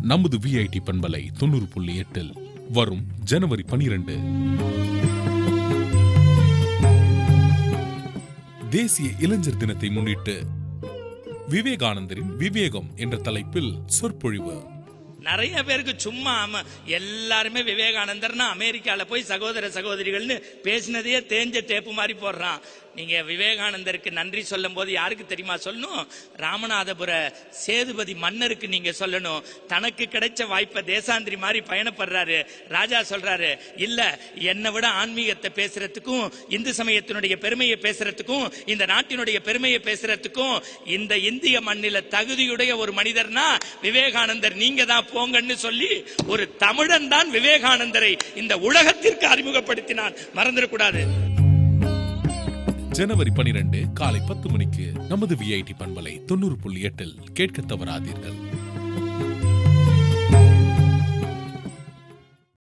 நமது விஐடி பண்பலை தொண்ணூறு புள்ளி எட்டில் வரும் ஜனவரி பனிரெண்டு தேசிய இளைஞர் தினத்தை முன்னிட்டு விவேகானந்தரின் விவேகம் என்ற தலைப்பில் சொற்பொழிவு நிறைய பேருக்கு சும்மா ஆம எல்லாருமே விவேகானந்தர்னா அமெரிக்கால போய் சகோதர சகோதரிகள்னு பேசினதையே தேஞ்ச டேப்பு மாதிரி போடுறான் நீங்க விவேகானந்தருக்கு நன்றி சொல்லும் போது யாருக்கு தெரியுமா சொல்லணும் ராமநாதபுர சேதுபதி மன்னருக்கு நீங்க சொல்லணும் தனக்கு கிடைச்ச வாய்ப்பை தேசாந்திரி மாதிரி பயணப்படுறாரு ராஜா சொல்றாரு இல்ல என்னை விட ஆன்மீகத்தை பேசுறதுக்கும் இந்து சமயத்தினுடைய பெருமையை பேசுறதுக்கும் இந்த நாட்டினுடைய பெருமையை பேசுறதுக்கும் இந்த இந்திய மண்ணில தகுதியுடைய ஒரு மனிதர்னா விவேகானந்தர் நீங்க தான் போங்கன்னு சொல்லி ஒரு தமிழன் தான் விவேகானந்தரை இந்த உலகத்திற்கு அறிமுகப்படுத்தினான் மறந்துடக்கூடாது ஜனவரி பனிரெண்டு காலை பத்து மணிக்கு நமது விஐடி பண்பலை தொண்ணூறு புள்ளி எட்டில் கேட்க தவறாதீர்கள்